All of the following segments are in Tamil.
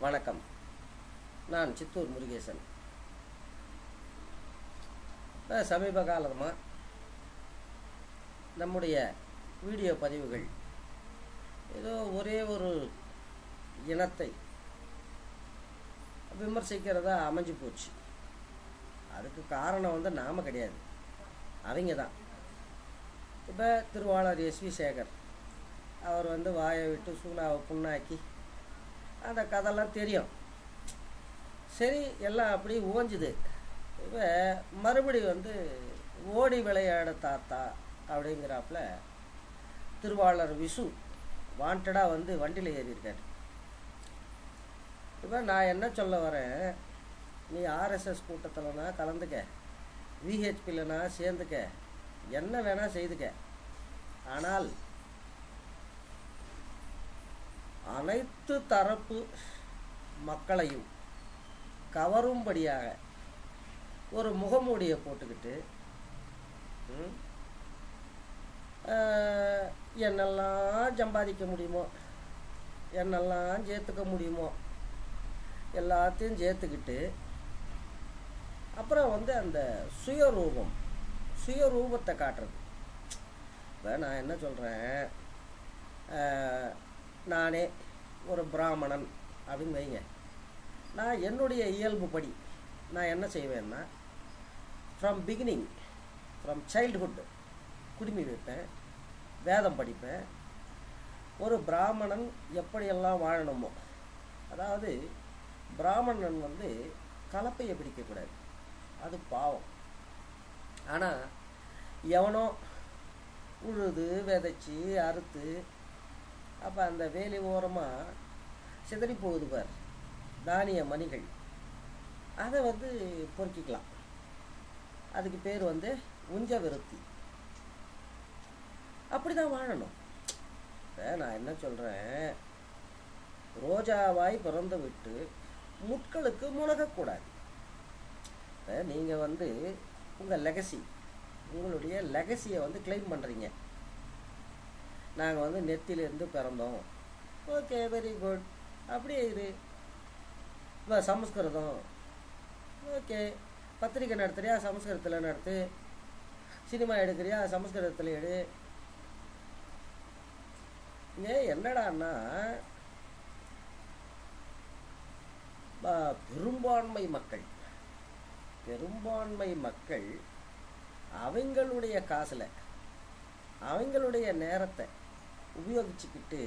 வணக்கம் நான் சித்தூர் முருகேசன் இப்ப சமீப காலமாக நம்முடைய வீடியோ பதிவுகள் ஏதோ ஒரே ஒரு இனத்தை விமர்சிக்கிறதா அமைஞ்சு போச்சு அதுக்கு காரணம் வந்து நாம கிடையாது அவங்க தான் இப்போ திருவாளர் எஸ்வி சேகர் அவர் வந்து வாயை விட்டு சூனாவை புண்ணாக்கி அந்த கதைலாம் தெரியும் சரி எல்லாம் அப்படி ஓஞ்சுது இப்போ மறுபடி வந்து ஓடி விளையாட தாத்தா அப்படிங்கிறாப்புல திருவாளர் விசு வாண்டடாக வந்து வண்டியில் ஏறியிருக்காரு இப்போ நான் என்ன சொல்ல வரேன் நீ ஆர்எஸ்எஸ் கூட்டத்தில்னா கலந்துக்க விஹெச்பிலனா சேர்ந்துக்க என்ன வேணால் செய்துக்க ஆனால் அனைத்து தரப்பு மக்களையும் கவரும்படியாக ஒரு முகமூடியை போட்டுக்கிட்டு ம், ஆஹ், என்னெல்லாம் சம்பாதிக்க முடியுமோ என்னெல்லாம் சேர்த்துக்க முடியுமோ எல்லாத்தையும் சேர்த்துக்கிட்டு அப்புறம் வந்து அந்த சுயரூபம் சுயரூபத்தை காட்டுறது இப்போ நான் என்ன சொல்கிறேன் நானே ஒரு பிராமணன் அப்படின்னு வைங்க நான் என்னுடைய இயல்புப்படி நான் என்ன செய்வேன்னா ஃப்ரம் பிகினிங் ஃப்ரம் சைல்டுஹுட் குடுமி வைப்பேன் வேதம் படிப்பேன் ஒரு பிராமணன் எப்படியெல்லாம் வாழணுமோ அதாவது பிராமணன் வந்து கலப்பையை பிடிக்கக்கூடாது அது பாவம் ஆனால் எவனோ உழுது விதைச்சி அறுத்து அப்போ அந்த வேலி ஓரமாக சிதறி போகுது பார் தானிய மணிகள் அதை வந்து பொறுக்கிக்கலாம் அதுக்கு பேர் வந்து உஞ்ச விருத்தி அப்படி தான் வாழணும் இப்போ நான் என்ன சொல்கிறேன் ரோஜாவாய் பிறந்து விட்டு முட்களுக்கு முழகக்கூடாது இப்போ நீங்கள் வந்து உங்கள் லெகசி உங்களுடைய லெகசியை வந்து கிளைம் பண்ணுறீங்க நாங்கள் வந்து நெத்திலேருந்து பிறந்தோம் ஓகே வெரி குட் அப்படியே இரு இப்போ சமஸ்கிருதம் ஓகே பத்திரிக்கை நடத்துறியா சமஸ்கிருதத்தில் நடத்து சினிமா எடுக்கிறியா சமஸ்கிருதத்தில் எடு ஏ என்னடான்னா ப- பெரும்பான்மை மக்கள் பெரும்பான்மை மக்கள் அவங்களுடைய காசில் அவங்களுடைய நேரத்தை உபயோகிச்சுக்கிட்டு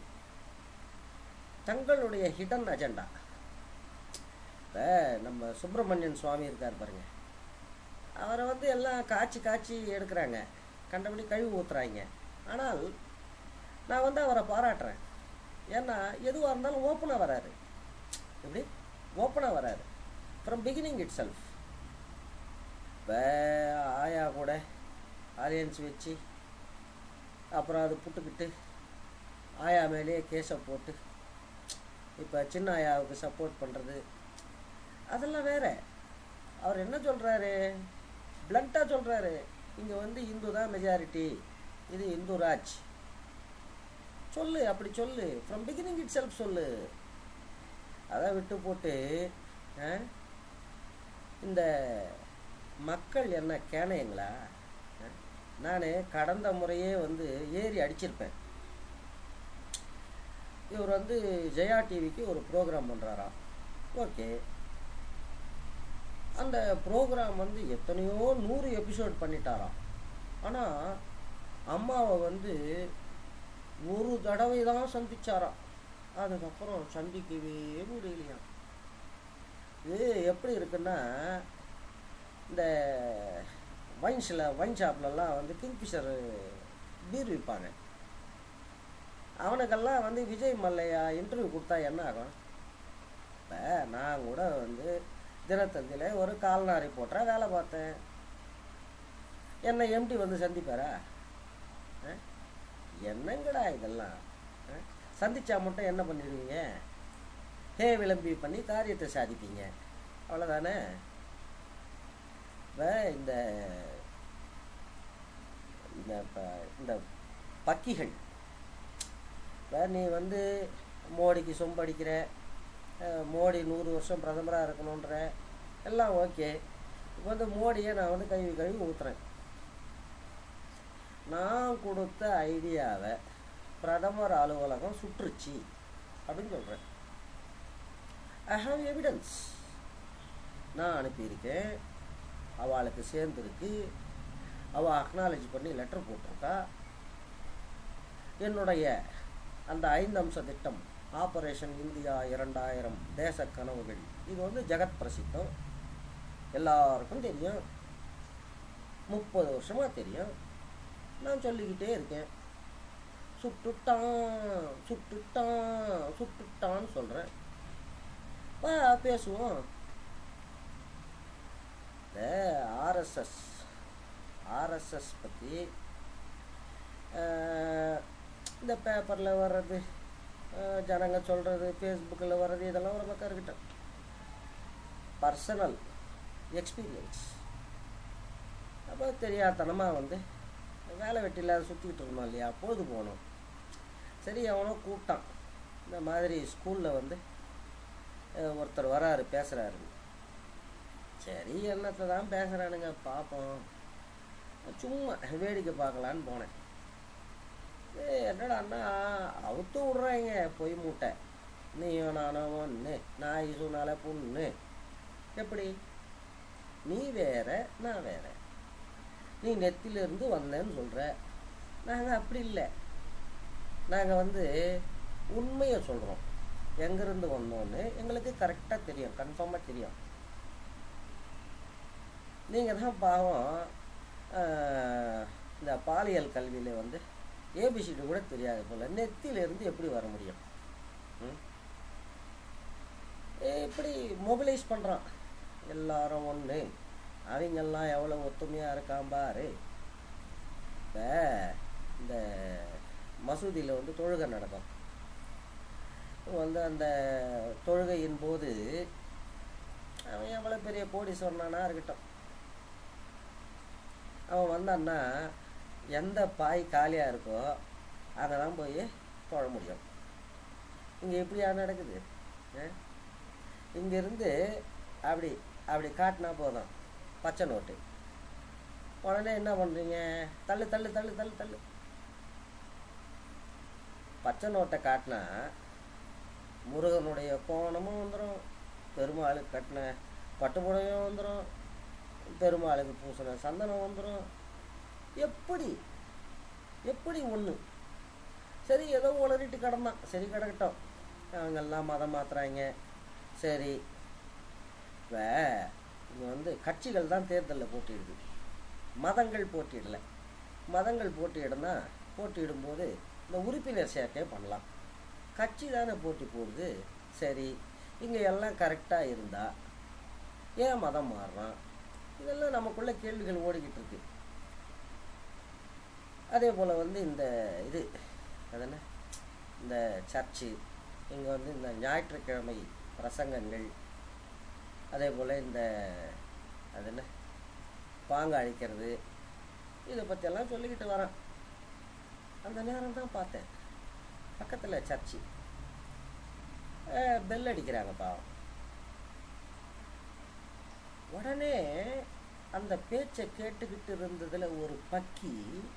தங்களுடைய ஹிடன் அஜெண்டா இப்போ நம்ம சுப்பிரமணியன் சுவாமி இருக்கார் பாருங்க அவரை வந்து எல்லாம் காய்ச்சி காய்ச்சி எடுக்கிறாங்க கண்டபடி கழுவி ஊத்துறாங்க ஆனால் நான் வந்து அவரை பாராட்டுறேன் ஏன்னா எதுவாக இருந்தாலும் ஓப்பனாக வராரு எப்படி ஓப்பனாக வராரு ஃப்ரம் பிகினிங் இட் செல்ஃப் இப்போ ஆயா கூட ஆலியன்ஸ் வச்சு அப்புறம் அது புட்டுக்கிட்டு ஆயா மேலேயே கேஸை போட்டு இப்போ சின்ன ஆயாவுக்கு சப்போர்ட் பண்ணுறது அதெல்லாம் வேற அவர் என்ன சொல்கிறாரு பிளண்ட்டாக சொல்கிறாரு இங்கே வந்து இந்து தான் மெஜாரிட்டி இது இந்து ராஜ் சொல்லு அப்படி சொல்லு ஃப்ரம் பிகினிங் இட் செல்ஃப் சொல்லு அதை விட்டு போட்டு ஆ, இந்த மக்கள் என்ன கேனையங்களா நான் கடந்த முறையே வந்து ஏறி அடிச்சிருப்பேன் இவர் வந்து ஜெயா டிவிக்கு ஒரு ப்ரோக்ராம் பண்ணுறாராம் ஓகே அந்த ப்ரோக்ராம் வந்து எத்தனையோ நூறு எபிசோட் பண்ணிட்டாராம் ஆனால் அம்மாவை வந்து ஒரு தடவை தான் சந்திச்சாராம் அதுக்கப்புறம் சந்திக்கவே முடியலையாம் இது எப்படி இருக்குன்னா இந்த வைன்ஸில் வைன் ஷாப்லலாம் வந்து கிங்ஃபிஷர் பீர் விற்பாங்க அவனுக்கெல்லாம் வந்து விஜய் மல்லையா இன்டர்வியூ கொடுத்தா என்ன ஆகும் இப்போ நான் கூட வந்து தினத்தந்தியில் ஒரு கால்நடை ரிப்போர்ட்டராக வேலை பார்த்தேன் என்னை எம்டி வந்து சந்திப்பாரா ஆ? என்னங்கடா இதெல்லாம் ஆ? சந்திச்சா மட்டும் என்ன பண்ணிடுவீங்க ஹே விளம்பி பண்ணி காரியத்தை சாதிப்பீங்க அவ்வளோதானே இப்போ இந்த இந்த ப- இந்த பக்கிகள் இப்போ நீ வந்து மோடிக்கு சொம்படிக்கிற அஹ், மோடி நூறு வருஷம் பிரதமராக இருக்கணுன்ற எல்லாம் ஓகே இப்போ வந்து மோடியை நான் வந்து கழுவி கழுவி ஊற்றுறேன் நான் கொடுத்த ஐடியாவை பிரதமர் அலுவலகம் சுற்றுச்சு அப்படின்னு சொல்கிறேன் ஐ ஹாவ் எவிடன்ஸ் நான் அனுப்பியிருக்கேன் அவளுக்கு சேர்ந்துருக்கு அவள் அக்னாலஜி பண்ணி லெட்டர் போட்டிருக்கா என்னுடைய அந்த ஐந்து அம்ச திட்டம் ஆபரேஷன் இந்தியா இரண்டாயிரம் தேச கனவுகள் இது வந்து ஜெகத் பிரசித்தம் எல்லாருக்கும் தெரியும் முப்பது வருஷமாக தெரியும் நான் சொல்லிக்கிட்டே இருக்கேன் சுட்டுட்டான் சுட்டுட்டான் சுட்டுட்டான்னு சொல்கிறேன் வா பேசுவோம் இந்த ஆர்எஸ்எஸ் ஆர்எஸ்எஸ் பற்றி இந்த பேப்பரில் வர்றது அஹ், ஜனங்க சொல்கிறது ஃபேஸ்புக்கில் வர்றது இதெல்லாம் ஒரு பக்கம் இருக்கட்டும் பர்சனல் எக்ஸ்பீரியன்ஸ் அப்போ தெரியாதனமாக வந்து வேலை வெட்டி இல்லாத சுற்றிக்கிட்டு இருக்கணும் இல்லையா பொழுது போகணும் சரி அவனோ கூப்பிட்டான் இந்த மாதிரி ஸ்கூலில் வந்து அஹ், ஒருத்தர் வராரு பேசுகிறாரு சரி என்னத்தை தான் பேசுகிறானுங்க பார்ப்போம் சும்மா வேடிக்கை பார்க்கலான்னு போனேன் ஏய், என்னடான்னா அவுத்து விட்றாங்க பொய் மூட்டை நீயும் நானும் ஒன்று நாய் சொன்னால பொண்ணு எப்படி நீ வேற நான் வேற நீ நெத்திலிருந்து வந்தேன்னு சொல்கிற நாங்கள் அப்படி இல்லை நாங்கள் வந்து உண்மையை சொல்கிறோம் எங்கேருந்து வந்தோன்னு எங்களுக்கு கரெக்டாக தெரியும் கன்ஃபார்மாக தெரியும் நீங்கள் தான் பாவம் ஆஹ், இந்த பாலியல் கல்வியில் வந்து ஏபிசிடி கூட தெரியாது போல் நெத்தியிலேருந்து எப்படி வர முடியும் ம்? ஏ, இப்படி மொபிலைஸ் பண்ணுறான் எல்லாரும் ஒன்று அவங்கெல்லாம் எவ்வளோ ஒத்துமையாக இருக்கான் பாரு இப்போ இந்த மசூதியில் வந்து தொழுகை நடக்கும் வந்து அந்த தொழுகையின் போது அவன் எவ்வளோ பெரிய கோடீஸ்வரனானா இருக்கட்டும் அவன் வந்தான்னா எந்த பாய் காலியாக இருக்கோ அங்கே தான் போய் தொழ முடியும் இங்கே எப்படியா நடக்குது இங்கேருந்து அப்படி அப்படி காட்டினா போதும் பச்சை நோட்டு உடனே என்ன பண்ணுறீங்க தள்ளு தள்ளு தள்ளு தள்ளு தள்ளு பச்சை நோட்டை காட்டினா முருகனுடைய கோணமும் வந்துடும் பெருமாளுக்கு கட்டின பட்டுப்புடவையும் வந்துடும் பெருமாளுக்கு பூசின சந்தனம் வந்துடும் எப்படி எப்படி ஒன்று சரி ஏதோ உளறிட்டு கிடந்தான் சரி கிடக்கட்டும் அவங்கெல்லாம் மதம் மாத்துறாங்க சரி இப்போ இங்கே வந்து கட்சிகள் தான் தேர்தலில் போட்டியிடுது மதங்கள் போட்டியிடல மதங்கள் போட்டியிடுனா போட்டியிடும்போது இந்த உறுப்பினர் சேர்க்கை பண்ணலாம் கட்சி தானே போட்டி போடுது சரி இங்கே எல்லாம் கரெக்டாக இருந்தா ஏன் மதம் மாறுறான் இதெல்லாம் நமக்குள்ள கேள்விகள் ஓடிக்கிட்டு இருக்கு அதே போல் வந்து இந்த இது அதென்ன இந்த சர்ச்சு இங்கே வந்து இந்த ஞாயிற்றுக்கிழமை பிரசங்கங்கள் அதே போல் இந்த அது என்ன பாங்க அழிக்கிறது இதை பற்றியெல்லாம் சொல்லிக்கிட்டு வரேன் அந்த நேரம் தான் பார்த்தேன் பக்கத்தில் சர்ச்சு பெல் அடிக்கிறாங்க பாவம் உடனே அந்த பேச்சை கேட்டுக்கிட்டு இருந்ததுல ஒரு பக்கி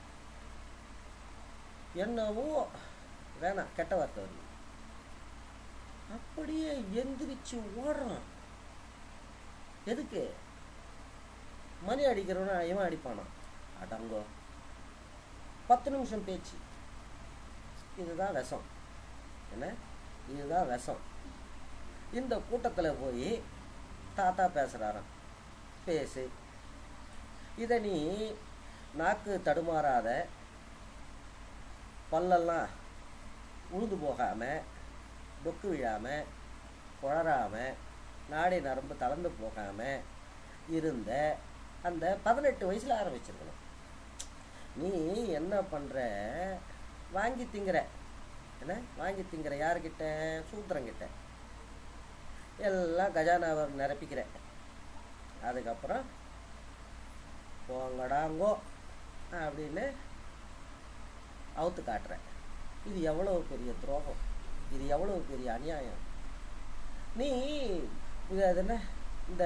என்னவோ வேணாம் கெட்ட வார்த்தை வருது அப்படியே எந்திரிச்சு ஓடுறான் எதுக்கு மணி அடிக்கிறவன இவன் அடிப்பானா அடங்கோ பத்து நிமிஷம் பேச்சு இதுதான் விஷம் என்ன இதுதான் விஷம் இந்த கூட்டத்தில் போய் தாத்தா பேசுகிறாராம் பேசு இதை நீ நாக்கு தடுமாறாத பல்லெல்லாம் உழுது போகாமல் டொக்கு விழாமல் குழறாமல் நாடி நரம்பு தளர்ந்து போகாமல் இருந்த அந்த பதினெட்டு வயசில் ஆரம்பிச்சிருக்கணும் நீ என்ன பண்ணுற வாங்கி திங்கிற என்ன வாங்கி திங்கிற யாருக்கிட்ட சூத்திரங்கிட்ட எல்லாம் கஜானாவை நிரப்பிக்கிற அதுக்கப்புறம் போங்கடாங்கோ அப்படின்னு அவுத்து காட்டுறேன் இது எவ்வளவு பெரிய துரோகம் இது எவ்வளவு பெரிய அநியாயம் நீ இது அது என்ன இந்த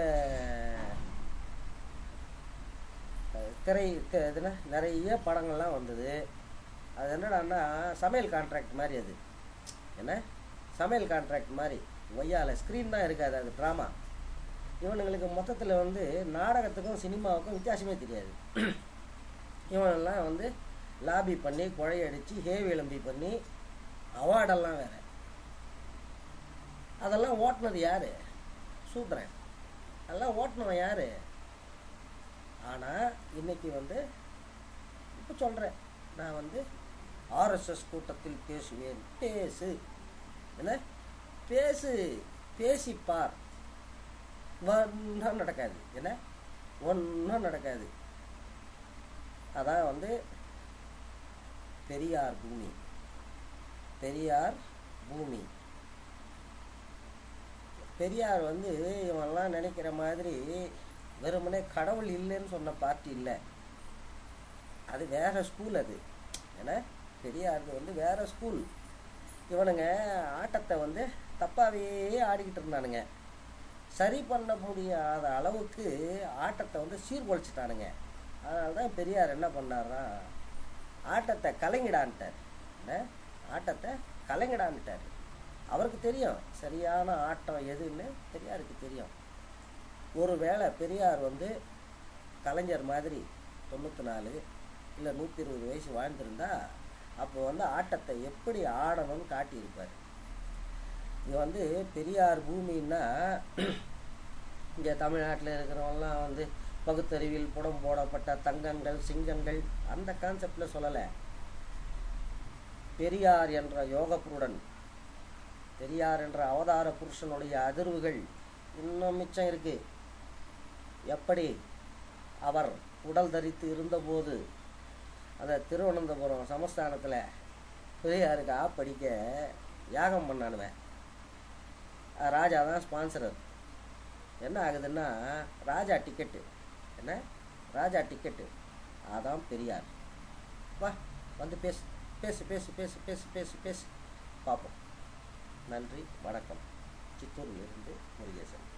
அஹ், திரை தி- இது என்ன நிறைய படங்கள்லாம் வந்தது அது என்னடான்னா சமையல் கான்ட்ராக்ட் மாதிரி அது என்ன சமையல் கான்ட்ராக்ட் மாதிரி ஒய்யால ஸ்க்ரீன் தான் இருக்காது அது ட்ராமா இவனுங்களுக்கு மொத்தத்தில் வந்து நாடகத்துக்கும் சினிமாவுக்கும் வித்தியாசமே தெரியாது இவனெல்லாம் வந்து லாபி பண்ணி குழையடிச்சு ஹே விளம்பி பண்ணி அவார்டெல்லாம் வேற அதெல்லாம் ஓட்டுனது யாரு சூத்ரன் அதெல்லாம் ஓட்டுனவன் யாரு ஆனால் இன்னைக்கு வந்து இப்போ சொல்கிறேன் நான் வந்து ஆர்எஸ்எஸ் கூட்டத்தில் பேசுவேன் பேசு என்ன பேசு பேசிப்பார் ஒன்றும் நடக்காது என்ன ஒன்றும் நடக்காது அதான் வந்து பெரியார் பூமி பெரியார் பூமி பெரியார் வந்து இவன்லாம் நினைக்கிற மாதிரி வெறுமனே கடவுள் இல்லைன்னு சொன்ன பார்ட்டி இல்லை அது வேற ஸ்கூல் அது ஏன்னா பெரியாருக்கு வந்து வேற ஸ்கூல் இவனுங்க ஆட்டத்தை வந்து தப்பாவே ஆடிக்கிட்டு இருந்தானுங்க சரி பண்ண முடியாத அளவுக்கு ஆட்டத்தை வந்து சீர்குலைச்சிட்டானுங்க அதனால தான் பெரியார் என்ன பண்ணார்னா ஆட்டத்தை கலைஞடான்ட்டார் என்ன ஆட்டத்தை கலைஞடான்ட்டார் அவருக்கு தெரியும் சரியான ஆட்டம் எதுன்னு பெரியாருக்கு தெரியும் ஒருவேளை பெரியார் வந்து கலைஞர் மாதிரி தொண்ணூற்றி நாலு இல்லை நூற்றி இருபது வயசு வாழ்ந்திருந்தா அப்போ வந்து ஆட்டத்தை எப்படி ஆடணும்னு காட்டியிருப்பார் இது வந்து பெரியார் பூமின்னா இங்கே தமிழ்நாட்டில் இருக்கிறவங்கலாம் வந்து பகுத்தறிவில் புடம் போடப்பட்ட தங்கங்கள் சிங்கங்கள் அந்த கான்செப்டில் சொல்லலை பெரியார் என்ற யோகப்புருடன் பெரியார் என்ற அவதார புருஷனுடைய அதிர்வுகள் இன்னும் மிச்சம் இருக்கு எப்படி அவர் உடல் தரித்து இருந்தபோது அந்த திருவனந்தபுரம் சமஸ்தானத்தில் பெரியாருக்கு ஆ படிக்க யாகம் பண்ணானுவேன் ராஜா தான் ஸ்பான்சரர் என்ன ஆகுதுன்னா ராஜா டிக்கெட்டு என்ன ராஜா டிக்கெட்டு அதான் பெரியார் வா வந்து பேசு பேசு பேசு பேசு பேசு பேசு பேசு பார்ப்போம் நன்றி வணக்கம் சித்தூரிலிருந்து முருகேசன்